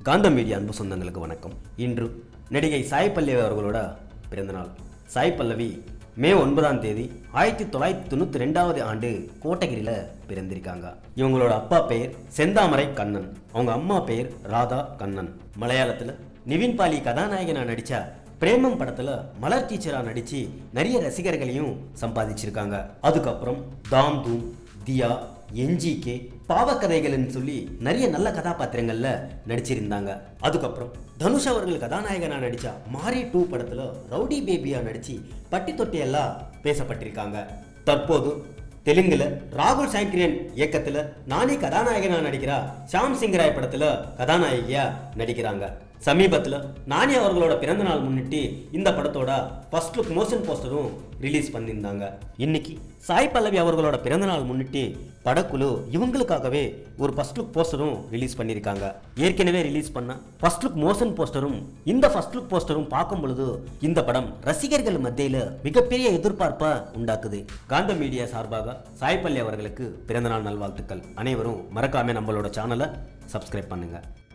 காந்தம் மீடியா அன்பு சொந்தங்களுக்கு வணக்கம் இன்று நடிகை சாய் பல்லவி அவர்களோட பிறந்தநாள் சாய் பல்லவி மே ஒன்பதாம் தேதி ஆயிரத்தி தொள்ளாயிரத்தி தொண்ணூற்றி ரெண்டாவது ஆண்டு கோட்டகிரியில் பிறந்திருக்காங்க இவங்களோட அப்பா பெயர் செந்தாமரை கண்ணன் அவங்க அம்மா பெயர் ராதா கண்ணன் மலையாளத்தில் நிவின் பாலி கதாநாயகனா நடிச்ச பிரேமம் படத்துல மலர் டீச்சரா நடிச்சு நிறைய ரசிகர்களையும் சம்பாதிச்சிருக்காங்க அதுக்கப்புறம் தாம் தூம் தியா என்ஜிகே பாவக்கதைகள்னு சொல்லி நிறைய நல்ல கதாபாத்திரங்கள்ல நடிச்சிருந்தாங்க அதுக்கப்புறம் தனுஷ் அவர்கள் கதாநாயகனா நடிச்ச மாரி டூ படத்துல ரவுடி பேபியா நடிச்சு பட்டி தொட்டி எல்லாம் பேசப்பட்டிருக்காங்க தற்போது தெலுங்குல ராகுல் சாங்கிரியன் இயக்கத்துல நானே கதாநாயகனா நடிக்கிறா ஷாம் சிங் ராய் படத்துல கதாநாயகியா நடிக்கிறாங்க சமீபத்துல நானி அவர்களோட பிறந்த நாள் முன்னிட்டு இந்த படத்தோட ஃபர்ஸ்ட் லுக் மோஷன் போஸ்டரும் ரிலீஸ் பண்ணியிருந்தாங்க இன்னைக்கு சாய் பல்லவி அவர்களோட பிறந்த நாள் முன்னிட்டு படக்குழு இவங்களுக்காகவே ஒரு ஃபர்ஸ்ட் லுக் போஸ்டரும் ரிலீஸ் பண்ணியிருக்காங்க ஏற்கனவே ரிலீஸ் பண்ண ஃபர்ஸ்ட் லுக் மோஷன் போஸ்டரும் இந்த ஃபர்ஸ்ட் லுக் போஸ்டரும் பார்க்கும் பொழுது இந்த படம் ரசிகர்கள் மத்தியில மிகப்பெரிய எதிர்பார்ப்பை உண்டாக்குது காந்த மீடியா சார்பாக சாய் பல்லவி அவர்களுக்கு பிறந்தநாள் நல்வாழ்த்துக்கள் அனைவரும் மறக்காம நம்மளோட சேனலை சப்ஸ்கிரைப் பண்ணுங்க